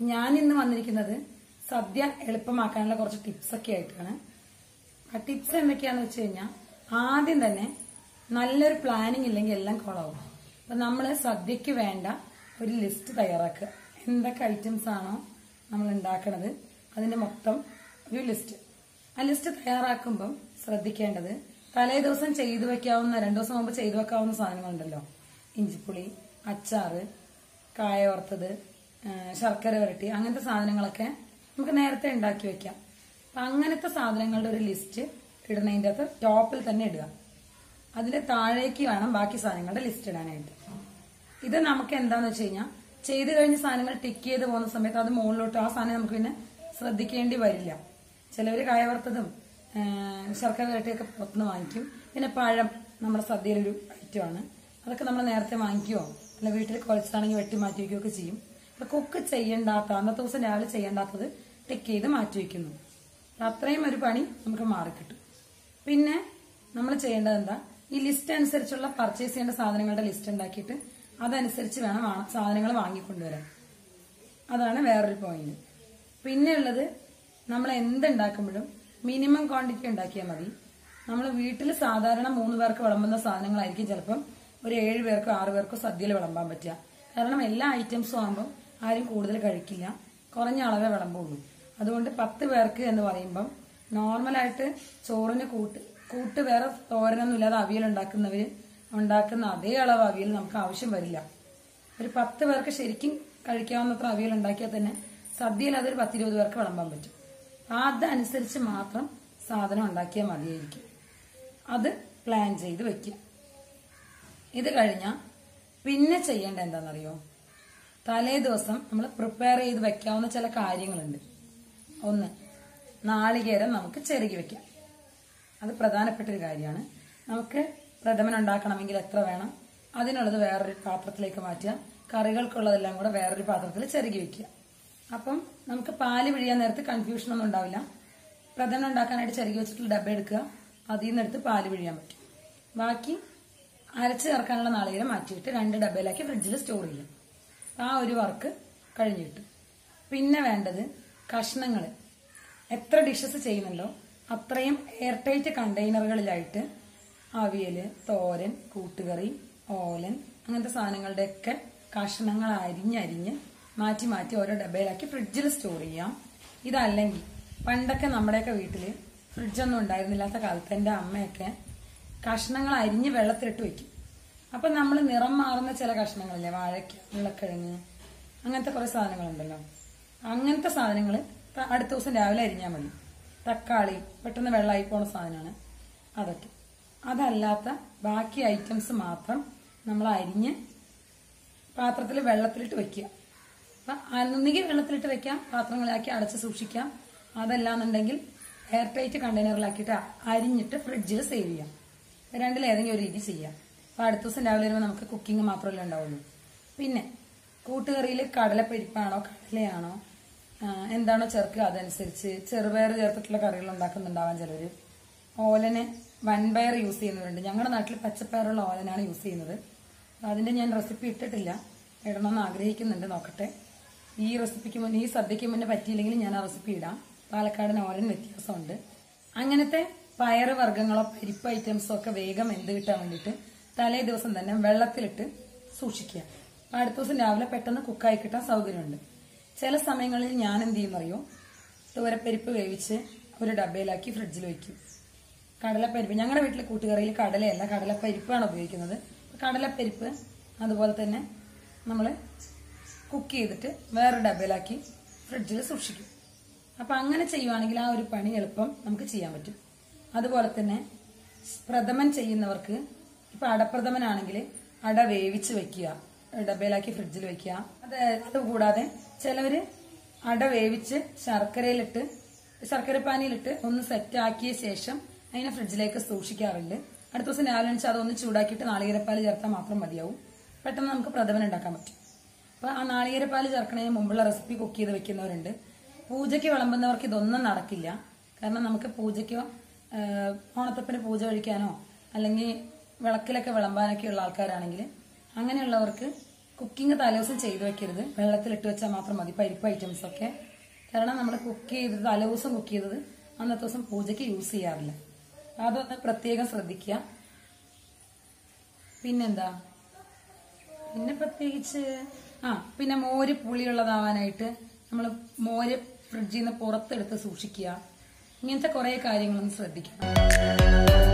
ഞാൻ ഇന്ന് വന്നിരിക്കുന്നത് സദ്യ എളുപ്പമാക്കാനുള്ള കുറച്ച് ടിപ്സ് ഒക്കെ ആയിട്ടാണ് ആ ടിപ്സ് എന്തൊക്കെയാന്ന് വെച്ച് കഴിഞ്ഞാൽ ആദ്യം തന്നെ നല്ലൊരു പ്ലാനിങ് ഇല്ലെങ്കിൽ എല്ലാം കുളവും അപ്പൊ നമ്മൾ സദ്യക്ക് വേണ്ട ഒരു ലിസ്റ്റ് തയ്യാറാക്കുക എന്തൊക്കെ ഐറ്റംസ് ആണോ നമ്മൾ ഉണ്ടാക്കണത് അതിന്റെ മൊത്തം ഒരു ലിസ്റ്റ് ആ ലിസ്റ്റ് തയ്യാറാക്കുമ്പം ശ്രദ്ധിക്കേണ്ടത് തലേ ദിവസം ചെയ്തു വെക്കാവുന്ന രണ്ടു ദിവസം മുമ്പ് ചെയ്തു വെക്കാവുന്ന സാധനങ്ങളുണ്ടല്ലോ ഇഞ്ചിപ്പുളി അച്ചാറ് കായ വറുത്തത് ആ, ശർക്കര വരട്ടി അങ്ങനത്തെ സാധനങ്ങളൊക്കെ നമുക്ക് നേരത്തെ ഉണ്ടാക്കി വെക്കാം അപ്പൊ അങ്ങനത്തെ സാധനങ്ങളുടെ ഒരു ലിസ്റ്റ് ഇടുന്നതിന്റെ അകത്ത് ടോപ്പിൽ തന്നെ ഇടുക അതിന്റെ താഴേക്ക് വേണം ബാക്കി സാധനങ്ങളുടെ ലിസ്റ്റ് ഇടാനായിട്ട് ഇത് നമുക്ക് എന്താന്ന് വെച്ച് കഴിഞ്ഞാൽ ചെയ്ത് കഴിഞ്ഞ സാധനങ്ങൾ ടിക്ക് ചെയ്ത് പോകുന്ന സമയത്ത് അത് മുകളിലോട്ട് ആ സാധനം നമുക്ക് പിന്നെ ശ്രദ്ധിക്കേണ്ടി വരില്ല ചിലവര് കായ വറുത്തതും ആ, ശർക്കര വരട്ടിയൊക്കെ പുറത്തുനിന്ന് വാങ്ങിക്കും പിന്നെ പഴം നമ്മുടെ സദ്യയിലൊരു ഐറ്റമാണ് അതൊക്കെ നമ്മൾ നേരത്തെ വാങ്ങിക്കുവോ അല്ല വീട്ടിൽ കുഴച്ചാണെങ്കിൽ വെട്ടി മാറ്റി വയ്ക്കുകയൊക്കെ ചെയ്യും അപ്പൊ കുക്ക് ചെയ്യണ്ടാത്ത അന്നത്തെ ദിവസം രാവിലെ ചെയ്യേണ്ടാത്തത് ടിക്ക് ചെയ്ത് മാറ്റി വയ്ക്കുന്നു അപ്പൊ അത്രയും ഒരു പണി നമുക്ക് മാറിക്കിട്ടും പിന്നെ നമ്മൾ ചെയ്യേണ്ടത് എന്താ ഈ ലിസ്റ്റ് അനുസരിച്ചുള്ള പർച്ചേസ് ചെയ്യേണ്ട സാധനങ്ങളുടെ ലിസ്റ്റ് ഉണ്ടാക്കിയിട്ട് അതനുസരിച്ച് വേണം ആ സാധനങ്ങൾ വാങ്ങിക്കൊണ്ടുവരാൻ അതാണ് വേറൊരു പോയിന്റ് പിന്നെ ഉള്ളത് നമ്മൾ എന്തുണ്ടാക്കുമ്പോഴും മിനിമം ക്വാണ്ടിറ്റി ഉണ്ടാക്കിയാൽ മതി നമ്മൾ വീട്ടിൽ സാധാരണ മൂന്ന് പേർക്ക് വിളമ്പുന്ന സാധനങ്ങളായിരിക്കും ചിലപ്പം ഒരു ഏഴ് പേർക്കോ ആറ് പേർക്കോ സദ്യയിൽ വിളമ്പാൻ പറ്റുക കാരണം എല്ലാ ഐറ്റംസും ആകുമ്പോൾ ആരും കൂടുതൽ കഴിക്കില്ല കുറഞ്ഞ അളവേ വിളമ്പുള്ളൂ അതുകൊണ്ട് പത്ത് പേർക്ക് എന്ന് പറയുമ്പം നോർമലായിട്ട് ചോറിന് കൂട്ട് കൂട്ട് വേറെ തോരനൊന്നും ഇല്ലാതെ അവിയൽ ഉണ്ടാക്കുന്നവര് ഉണ്ടാക്കുന്ന അതേ അളവ് അവിയൽ നമുക്ക് ആവശ്യം വരില്ല ഒരു പത്ത് പേർക്ക് ശരിക്കും കഴിക്കാവുന്നത്ര അവിയൽ ഉണ്ടാക്കിയാൽ തന്നെ സദ്യയിൽ അതൊരു പത്തിരുപത് പേർക്ക് വിളമ്പാൻ പറ്റും അതനുസരിച്ച് മാത്രം സാധനം ഉണ്ടാക്കിയാൽ മതിയായിരിക്കും അത് പ്ലാൻ ചെയ്ത് വെക്കുക ഇത് കഴിഞ്ഞാൽ പിന്നെ ചെയ്യേണ്ട എന്താണെന്നറിയോ തലേ ദിവസം നമ്മൾ പ്രിപ്പയർ ചെയ്ത് വെക്കാവുന്ന ചില കാര്യങ്ങളുണ്ട് ഒന്ന് നാളികേരം നമുക്ക് ചെറുകി വെക്കാം അത് പ്രധാനപ്പെട്ട ഒരു കാര്യമാണ് നമുക്ക് പ്രഥമൻ ഉണ്ടാക്കണമെങ്കിൽ എത്ര വേണം അതിനുള്ളത് വേറൊരു പാത്രത്തിലേക്ക് മാറ്റുക കറികൾക്കുള്ളതെല്ലാം കൂടെ വേറൊരു പാത്രത്തിൽ ചെറുകി വെക്കുക അപ്പം നമുക്ക് പാല് പിഴിയാൻ നേരത്ത് കൺഫ്യൂഷൻ ഒന്നും ഉണ്ടാവില്ല പ്രഥമൻ ഉണ്ടാക്കാനായിട്ട് ചെറുകി വെച്ചിട്ടുള്ള ഡബ്ബ എടുക്കുക അതിൽ നിന്ന് എടുത്ത് പാല് പിഴിയാൻ പറ്റും ബാക്കി അരച്ച് ചേർക്കാനുള്ള നാളികേരം മാറ്റിയിട്ട് രണ്ട് ഡബ്ബയിലാക്കി ഫ്രിഡ്ജിൽ സ്റ്റോർ ചെയ്യാം ആ ഒരു വർക്ക് കഴിഞ്ഞു കിട്ടും പിന്നെ വേണ്ടത് കഷ്ണങ്ങൾ എത്ര ഡിഷസ് ചെയ്യുന്നുണ്ടോ അത്രയും എയർ ടൈറ്റ് കണ്ടെയ്നറുകളിലായിട്ട് അവിയല് തോരൻ കൂട്ടുകറി ഓലൻ അങ്ങനത്തെ സാധനങ്ങളുടെയൊക്കെ കഷ്ണങ്ങൾ അരിഞ്ഞരിഞ്ഞ് മാറ്റി മാറ്റി ഓരോ ഡബയിലാക്കി ഫ്രിഡ്ജിൽ സ്റ്റോർ ചെയ്യാം ഇതല്ലെങ്കിൽ പണ്ടൊക്കെ നമ്മുടെയൊക്കെ വീട്ടില് ഫ്രിഡ്ജൊന്നും ഉണ്ടായിരുന്നില്ലാത്ത കാലത്ത് എൻ്റെ അമ്മയൊക്കെ കഷ്ണങ്ങൾ അരിഞ്ഞ് വെള്ളത്തിലിട്ട് വെക്കും അപ്പൊ നമ്മൾ നിറം മാറുന്ന ചില കഷ്ണങ്ങളില്ലേ വാഴയ്ക്ക ഉരുളക്കിഴങ്ങ് അങ്ങനത്തെ കുറെ സാധനങ്ങളുണ്ടല്ലോ അങ്ങനത്തെ സാധനങ്ങൾ അടുത്ത ദിവസം രാവിലെ അരിഞ്ഞാൽ മതി തക്കാളി പെട്ടെന്ന് വെള്ളമായി പോണ സാധനമാണ് അതൊക്കെ അതല്ലാത്ത ബാക്കി ഐറ്റംസ് മാത്രം നമ്മൾ അരിഞ്ഞ് പാത്രത്തിൽ വെള്ളത്തിലിട്ട് വെക്കുക അപ്പൊ ഒന്നുകിൽ വെള്ളത്തിലിട്ട് വെക്കാം പാത്രങ്ങളാക്കി അടച്ച് സൂക്ഷിക്കാം അതല്ലാന്നുണ്ടെങ്കിൽ എയർ ടൈറ്റ് കണ്ടെയ്നറിലാക്കിയിട്ട് അരിഞ്ഞിട്ട് ഫ്രിഡ്ജിൽ സേവ് ചെയ്യാം രണ്ടിലേതെങ്കിലും ഒരു രീതി ചെയ്യാം അപ്പൊ അടുത്ത ദിവസം രാവിലെ വരുമ്പോൾ നമുക്ക് കുക്കിംഗ് മാത്രമല്ലേ ഉണ്ടാവുള്ളൂ പിന്നെ കൂട്ടുകറിയിൽ കടലപ്പരിപ്പാണോ കടലയാണോ ആ, എന്താണോ ചേർക്കുക അതനുസരിച്ച് ചെറുപയർ ചേർത്തിട്ടുള്ള കറികൾ ഉണ്ടാക്കുന്നുണ്ടാവാൻ ചിലര് ഓലന് വൻപയർ യൂസ് ചെയ്യുന്നവരുണ്ട് ഞങ്ങളുടെ നാട്ടിൽ പച്ചപ്പയറുള്ള ഓലനാണ് യൂസ് ചെയ്യുന്നത് അപ്പൊ അതിന്റെ ഞാൻ റെസിപ്പി ഇട്ടിട്ടില്ല ഇടണമെന്ന് ആഗ്രഹിക്കുന്നുണ്ട് നോക്കട്ടെ ഈ റെസിപ്പിക്ക് മുന്നേ ഈ സദ്യക്ക് മുന്നേ പറ്റിയില്ലെങ്കിൽ ഞാൻ ആ റെസിപ്പി ഇടാം പാലക്കാടൻ ഓലൻ വ്യത്യാസമുണ്ട് അങ്ങനത്തെ പയറ് വർഗ്ഗങ്ങളോ പരിപ്പ് ഐറ്റംസോ ഒക്കെ വേഗം എന്ത് കിട്ടാൻ വേണ്ടിയിട്ട് തലേ ദിവസം തന്നെ വെള്ളത്തിലിട്ട് സൂക്ഷിക്കുക അപ്പൊ അടുത്ത ദിവസം രാവിലെ പെട്ടെന്ന് കുക്കായി കിട്ടാൻ സൗകര്യമുണ്ട് ചില സമയങ്ങളിൽ ഞാൻ എന്ത് ചെയ്യുന്നറിയോ തുവരപ്പരിപ്പ് വേവിച്ച് ഒരു ഡബയിലാക്കി ഫ്രിഡ്ജിൽ വെക്കും കടലപ്പരിപ്പ് ഞങ്ങളുടെ വീട്ടിലെ കൂട്ടുകറിയിൽ കടലയല്ല കടലപ്പരിപ്പാണ് ഉപയോഗിക്കുന്നത് കടലപ്പരിപ്പ് അതുപോലെ തന്നെ നമ്മൾ കുക്ക് ചെയ്തിട്ട് വേറെ ഡബയിലാക്കി ഫ്രിഡ്ജിൽ സൂക്ഷിക്കും അപ്പൊ അങ്ങനെ ചെയ്യുവാണെങ്കിൽ ആ ഒരു പണി എളുപ്പം നമുക്ക് ചെയ്യാൻ പറ്റും അതുപോലെ തന്നെ പ്രഥമൻ ചെയ്യുന്നവർക്ക് ഇപ്പൊ അടപ്രഥമനാണെങ്കിൽ അട വേവിച്ച് വെക്കുക ഡബയിലാക്കി ഫ്രിഡ്ജിൽ വെക്കുക അത് അതുകൂടാതെ ചിലവര് അട വേവിച്ച് ശർക്കരയിലിട്ട് ശർക്കരപ്പാനിയിലിട്ട് ഒന്ന് സെറ്റ് ആക്കിയ ശേഷം അതിനെ ഫ്രിഡ്ജിലേക്ക് സൂക്ഷിക്കാറുണ്ട് അടുത്ത ദിവസം രാവിലെ എണീച്ച് അതൊന്ന് ചൂടാക്കിയിട്ട് നാളികേരപ്പാൽ ചേർത്താൽ മാത്രം മതിയാവും പെട്ടെന്ന് നമുക്ക് പ്രഥമൻ ഉണ്ടാക്കാൻ പറ്റും അപ്പൊ ആ നാളികേരപ്പാൽ ചേർക്കണതിന് മുമ്പുള്ള റെസിപ്പി കുക്ക് ചെയ്ത് വെക്കുന്നവരുണ്ട് പൂജയ്ക്ക് വിളമ്പുന്നവർക്ക് ഇതൊന്നും നടക്കില്ല കാരണം നമുക്ക് പൂജയ്ക്കോ ആഹ്, ഓണത്തപ്പന് പൂജ കഴിക്കാനോ അല്ലെങ്കിൽ വിളക്കിലൊക്കെ വിളമ്പാനൊക്കെ ഉള്ള ആൾക്കാരാണെങ്കിൽ അങ്ങനെയുള്ളവർക്ക് കുക്കിംഗ് തലേദിവസം ചെയ്തു വെക്കരുത് വെള്ളത്തിലിട്ട് വെച്ചാൽ മാത്രം മതി പരിപ്പ് ഐറ്റംസ് ഒക്കെ കാരണം നമ്മൾ കുക്ക് ചെയ്തത് തലേദിവസം കുക്ക് ചെയ്തത് അന്നത്തെ ദിവസം പൂജയ്ക്ക് യൂസ് ചെയ്യാറില്ല അതൊന്ന് പ്രത്യേകം ശ്രദ്ധിക്കുക പിന്നെന്താ പിന്നെ പ്രത്യേകിച്ച് ആ പിന്നെ മോര് പുളിയുള്ളതാവാനായിട്ട് നമ്മൾ മോര് ഫ്രിഡ്ജിൽ നിന്ന് പുറത്തെടുത്ത് സൂക്ഷിക്കുക ഇങ്ങനത്തെ കുറെ കാര്യങ്ങളൊന്ന് ശ്രദ്ധിക്കണം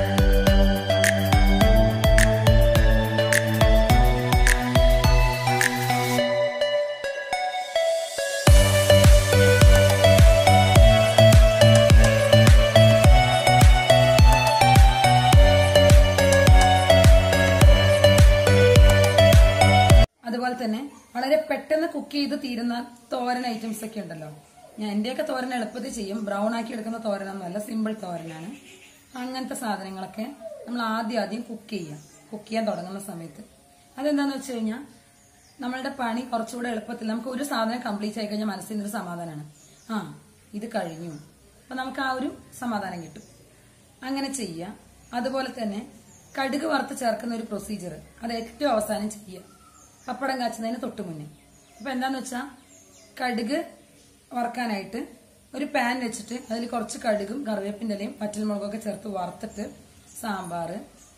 അതുപോലെ തന്നെ വളരെ പെട്ടെന്ന് കുക്ക് ചെയ്ത് തീരുന്ന തോരൻ ഐറ്റംസ് ഒക്കെ ഉണ്ടല്ലോ ഞാൻ എന്റെയൊക്കെ തോരൻ എളുപ്പത്തിൽ ചെയ്യും ബ്രൗൺ ആക്കി എടുക്കുന്ന തോരനൊന്നുമല്ല സിമ്പിൾ തോരനാണ് അങ്ങനത്തെ സാധനങ്ങളൊക്കെ നമ്മൾ ആദ്യം ആദ്യം കുക്ക് ചെയ്യാം കുക്ക് ചെയ്യാൻ തുടങ്ങുന്ന സമയത്ത് അതെന്താന്ന് വെച്ച് കഴിഞ്ഞാൽ നമ്മളുടെ പണി കുറച്ചുകൂടെ എളുപ്പത്തിൽ നമുക്ക് ഒരു സാധനം കംപ്ലീറ്റ് ആയി കഴിഞ്ഞാൽ മനസ്സിന് ഒരു സമാധാനമാണ് ആ ഇത് കഴിഞ്ഞു അപ്പൊ നമുക്ക് ആ ഒരു സമാധാനം കിട്ടും അങ്ങനെ ചെയ്യുക അതുപോലെ തന്നെ കടുക് വറുത്ത് ചേർക്കുന്ന ഒരു പ്രൊസീജിയർ അത് ഏറ്റവും അവസാനം ചെയ്യുക പപ്പടം കാച്ചുന്നതിന് തൊട്ട് മുന്നേ അപ്പൊ എന്താന്ന് വെച്ചാൽ കടുക് വറക്കാനായിട്ട് ഒരു പാൻ വെച്ചിട്ട് അതിൽ കുറച്ച് കടുകും കറിവേപ്പിൻ്റെ ഇലയും വറ്റൽമുളകൊക്കെ ചേർത്ത് വറുത്തിട്ട് സാമ്പാർ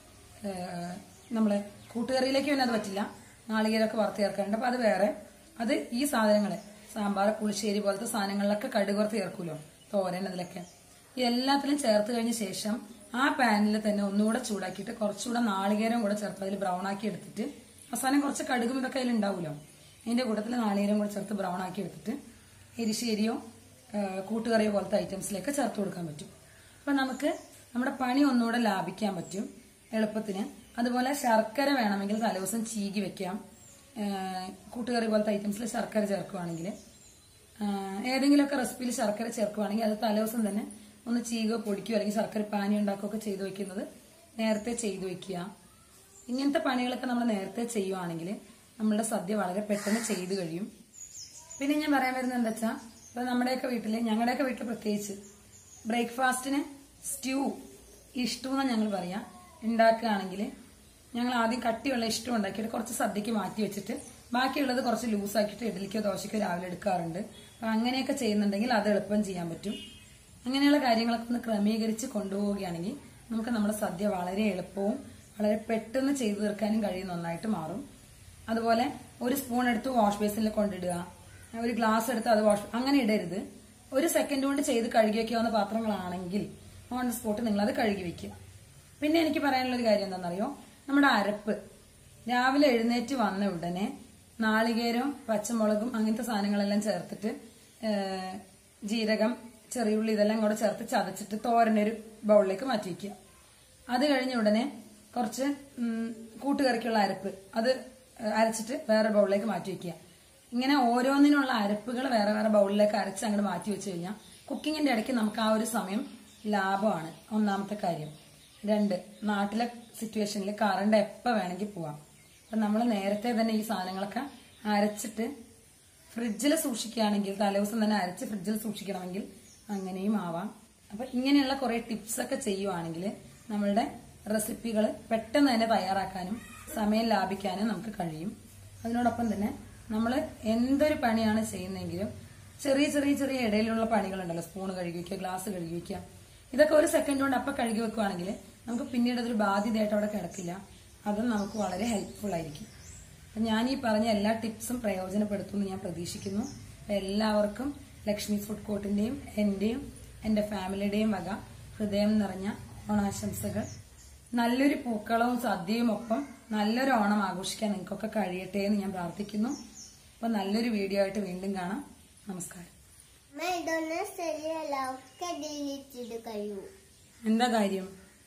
നമ്മളെ കൂട്ടുകറിയിലേക്ക് പിന്നെ അത് പറ്റില്ല നാളികേരമൊക്കെ വറുത്ത് ചേർക്കാറുണ്ട് അപ്പൊ അത് വേറെ അത് ഈ സാധനങ്ങൾ സാമ്പാർ പുളിശ്ശേരി പോലത്തെ സാധനങ്ങളിലൊക്കെ കടുക് വറുത്ത് ചേർക്കുമല്ലോ തോരൻ അതിലൊക്കെ ഈ എല്ലാത്തിലും ചേർത്ത് കഴിഞ്ഞ ശേഷം ആ പാനിൽ തന്നെ ഒന്നുകൂടെ ചൂടാക്കിയിട്ട് കുറച്ചുകൂടെ നാളികേരം കൂടെ ചേർത്ത് അതിൽ ബ്രൗൺ ആക്കി എടുത്തിട്ട് അവസാനം കുറച്ച് കടുകും ഇതൊക്കെ അതിൽ ഉണ്ടാവുമല്ലോ അതിന്റെ കൂട്ടത്തിൽ നാളികേരം കൂടെ ചേർത്ത് ബ്രൗൺ ആക്കി എടുത്തിട്ട് എരിശ്ശേരിയോ ആ, കൂട്ടുകറിയോ പോലത്തെ ഐറ്റംസിലേക്ക് ചേർത്ത് കൊടുക്കാൻ പറ്റും അപ്പൊ നമുക്ക് നമ്മുടെ പണി ഒന്നുകൂടെ ലാഭിക്കാൻ പറ്റും എളുപ്പത്തിന് അതുപോലെ ശർക്കര വേണമെങ്കിൽ തലേദിവസം ചീകി വെക്കാം ആ, കൂട്ടുകറി പോലത്തെ ഐറ്റംസിൽ ശർക്കര ചേർക്കുവാണെങ്കിൽ ഏതെങ്കിലുമൊക്കെ റെസിപ്പിയിൽ ശർക്കര ചേർക്കുവാണെങ്കിൽ അത് തലേദിവസം തന്നെ ഒന്ന് ചീകോ പൊടിക്കുകയോ അല്ലെങ്കിൽ ശർക്കര പാനി ഉണ്ടാക്കുകയൊക്കെ ചെയ്തു വെക്കുന്നത് നേരത്തെ ചെയ്തു വെക്കുക ഇങ്ങനത്തെ പണികളൊക്കെ നമ്മൾ നേരത്തെ ചെയ്യുവാണെങ്കിൽ നമ്മളുടെ സദ്യ വളരെ പെട്ടെന്ന് ചെയ്തു കഴിയും പിന്നെ ഞാൻ പറയാൻ വരുന്നത് എന്താ വെച്ചാൽ ഇപ്പൊ നമ്മുടെയൊക്കെ വീട്ടില് ഞങ്ങളുടെയൊക്കെ വീട്ടിൽ പ്രത്യേകിച്ച് ബ്രേക്ക്ഫാസ്റ്റിന് സ്റ്റ്യൂ ഇഷ്ടു എന്നാ ഞങ്ങൾ പറയാ ഉണ്ടാക്കുകയാണെങ്കിൽ ഞങ്ങൾ ആദ്യം കട്ടിയുള്ള ഇഷ്ടം ഉണ്ടാക്കിയിട്ട് കുറച്ച് സദ്യക്ക് മാറ്റി വെച്ചിട്ട് ബാക്കിയുള്ളത് കുറച്ച് ലൂസാക്കിയിട്ട് ഇഡലിക്കോ ദോശയ്ക്കോ രാവിലെ എടുക്കാറുണ്ട് അപ്പൊ അങ്ങനെയൊക്കെ ചെയ്യുന്നുണ്ടെങ്കിൽ അത് എളുപ്പം ചെയ്യാൻ പറ്റും അങ്ങനെയുള്ള കാര്യങ്ങളൊക്കെ ഒന്ന് ക്രമീകരിച്ച് കൊണ്ടുപോവുകയാണെങ്കിൽ നമുക്ക് നമ്മുടെ സദ്യ വളരെ എളുപ്പവും വളരെ പെട്ടെന്ന് ചെയ്തു തീർക്കാനും കഴിയുന്ന ഒന്നായിട്ട് മാറും അതുപോലെ ഒരു സ്പൂൺ എടുത്ത് വാഷ് ബേസിനിൽ കൊണ്ടിടുക ഒരു ഗ്ലാസ് എടുത്ത് അത് വാഷ് അങ്ങനെ ഇടരുത് ഒരു സെക്കൻഡ് കൊണ്ട് ചെയ്ത് കഴുകി വെക്കാവുന്ന പാത്രങ്ങളാണെങ്കിൽ ഓൺ ദ സ്പോട്ട് നിങ്ങൾ അത് കഴുകി വെക്കുക പിന്നെ എനിക്ക് പറയാനുള്ള ഒരു കാര്യം എന്താണെന്നറിയോ നമ്മുടെ അരപ്പ് രാവിലെ എഴുന്നേറ്റ് വന്ന ഉടനെ നാളികേരവും പച്ചമുളകും അങ്ങനത്തെ സാധനങ്ങളെല്ലാം ചേർത്തിട്ട് ഏഹ്, ജീരകം ചെറിയുള്ളി ഇതെല്ലാം കൂടെ ചേർത്ത് ചതച്ചിട്ട് തോരനൊരു ബൗളിലേക്ക് മാറ്റി വയ്ക്കുക അത് കഴിഞ്ഞ ഉടനെ കുറച്ച് ഉം, കൂട്ടുകറിക്കുള്ള അരപ്പ് അത് അരച്ചിട്ട് വേറെ ബൗളിലേക്ക് മാറ്റി വെക്കുക ഇങ്ങനെ ഓരോന്നിനുള്ള അരപ്പുകൾ വേറെ വേറെ ബൗളിലേക്ക് അരച്ച് അങ്ങോട്ട് മാറ്റി വെച്ച് കഴിഞ്ഞാൽ കുക്കിങ്ങിന്റെ ഇടയ്ക്ക് നമുക്ക് ആ ഒരു സമയം ലാഭമാണ് ഒന്നാമത്തെ കാര്യം രണ്ട് നാട്ടിലെ സിറ്റുവേഷനിൽ കറണ്ട് എപ്പോൾ വേണമെങ്കിൽ പോവാം അപ്പൊ നമ്മൾ നേരത്തെ തന്നെ ഈ സാധനങ്ങളൊക്കെ അരച്ചിട്ട് ഫ്രിഡ്ജിൽ സൂക്ഷിക്കുകയാണെങ്കിൽ തലേദിവസം തന്നെ അരച്ച് ഫ്രിഡ്ജിൽ സൂക്ഷിക്കണമെങ്കിൽ അങ്ങനെയും ആവാം അപ്പൊ ഇങ്ങനെയുള്ള കുറെ ടിപ്സ് ഒക്കെ ചെയ്യുവാണെങ്കിൽ നമ്മളുടെ റെസിപ്പികൾ പെട്ടെന്ന് തന്നെ തയ്യാറാക്കാനും സമയം ലാഭിക്കാനും നമുക്ക് കഴിയും അതിനോടൊപ്പം തന്നെ നമ്മൾ എന്തൊരു പണിയാണ് ചെയ്യുന്നതെങ്കിലും ചെറിയ ചെറിയ ചെറിയ ഇടയിലുള്ള പണികളുണ്ടല്ലോ സ്പൂൺ കഴുകി വെക്കുക ഗ്ലാസ് കഴുകി വെക്കുക ഇതൊക്കെ ഒരു സെക്കൻഡ് കൊണ്ട് അപ്പം കഴുകി വെക്കുവാണെങ്കിൽ നമുക്ക് പിന്നീട് അതൊരു ബാധ്യതയായിട്ട് അവിടെ കിടക്കില്ല അതും നമുക്ക് വളരെ ഹെൽപ്ഫുൾ ആയിരിക്കും അപ്പൊ ഞാൻ ഈ പറഞ്ഞ എല്ലാ ടിപ്സും പ്രയോജനപ്പെടുത്തുമെന്ന് ഞാൻ പ്രതീക്ഷിക്കുന്നു അപ്പൊ എല്ലാവർക്കും ലക്ഷ്മി ഫുഡ് കോർട്ടിന്റെയും എന്റെയും എന്റെ ഫാമിലിയുടെയും വക ഹൃദയം നിറഞ്ഞ ഓണാശംസകൾ നല്ലൊരു പൂക്കളവും സദ്യയും ഒപ്പം നല്ലൊരു ഓണം ആഘോഷിക്കാൻ നിങ്ങൾക്കൊക്കെ കഴിയട്ടെ എന്ന് ഞാൻ പ്രാർത്ഥിക്കുന്നു അപ്പൊ നല്ലൊരു വീഡിയോ ആയിട്ട് വീണ്ടും കാണാം നമസ്കാരം അമ്മ ഇതൊന്നും ശരിയല്ല ഒക്കെ ഡിലീറ്റ് കഴിയൂ എന്താ കാര്യം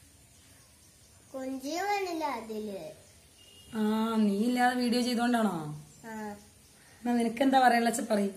കൊഞ്ചിയും വേണില്ല അതില് ആ നീ ഇല്ലാതെ വീഡിയോ ചെയ്തോണ്ടാണോ ആ എന്നാ നിനക്കെന്താ പറയാനുള്ള പറയും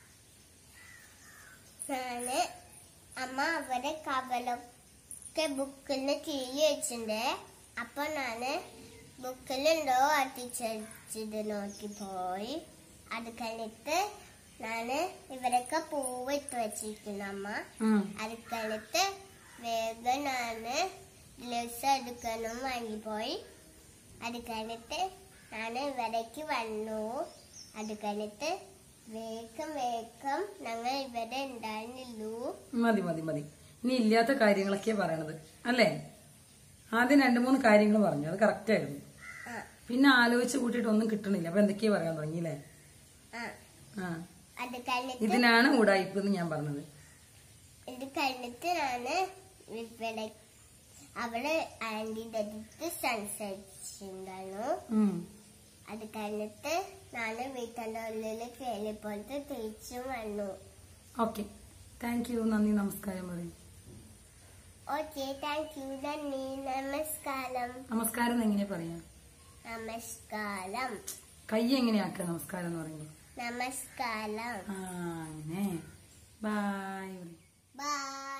ഞാന് അമ്മ അവരെ കവലൊക്കെ ബുക്കിൽ ചെയ്യി വെച്ചിട്ടുണ്ട് അപ്പൊ ഞാന് ബുക്കിലുണ്ടോ അട്ടിച്ചത് നോക്കി പോയി അത് കഴിഞ്ഞിട്ട് ഞാന് ഇവരൊക്കെ പൂവ് ഇട്ട് വെച്ചിരിക്കുന്നു അമ്മ ഉം. അത് കഴിഞ്ഞിട്ട് വേഗം ഞാന് ഗ്ലൗസ് എടുക്കാനും വാങ്ങിപ്പോയി അത് കഴിഞ്ഞിട്ട് ഞാൻ ഇവിടേക്ക് വന്നു അത് കഴിഞ്ഞിട്ട് വേഗം വേഗം ഞങ്ങൾ ഇവിടെ ഉണ്ടായിരുന്നുള്ളൂ മതി മതി മതി ഇനി ഇല്ലാത്ത കാര്യങ്ങളൊക്കെയാ പറയണത് അല്ലേ ആദ്യം രണ്ടു മൂന്ന് കാര്യങ്ങൾ പറഞ്ഞു അത് കറക്റ്റ് ആയിരുന്നു ആ പിന്നെ ആലോചിച്ച് കൂട്ടിയിട്ട് ഒന്നും കിട്ടണില്ല അപ്പൊ എന്തൊക്കെയാ പറയാൻ തുടങ്ങിയില്ലേ ആ ആ അത് കഴിഞ്ഞിട്ട് ഇതിനാണ് ഉടായ്പ് എന്ന് ഞാൻ പറഞ്ഞത് ഇത് കഴിഞ്ഞിട്ട് ഞാന് ഇവിടെ അവള് ആന്റിന്റെ അടുത്ത് സംസാരിച്ചിട്ടുണ്ടായിരുന്നു ഉം. അത് കഴിഞ്ഞിട്ട് ഞാന് വീട്ടിന്റെ ഉള്ളില് കേളി പോലത്തെ തിരിച്ചും വന്നു ഓക്കെ താങ്ക് യു നന്ദി നമസ്കാരം പറയും ഓക്കെ താങ്ക് യു നന്ദി നമസ്കാരം നമസ്കാരം എന്ന് എങ്ങനെയാ പറയാ നമസ്കാരം കൈ എങ്ങനെയാക്കുക നമസ്കാരം എന്ന് പറയുമ്പോൾ നമസ്കാരം ആ അങ്ങനെ ബായ് ബൈ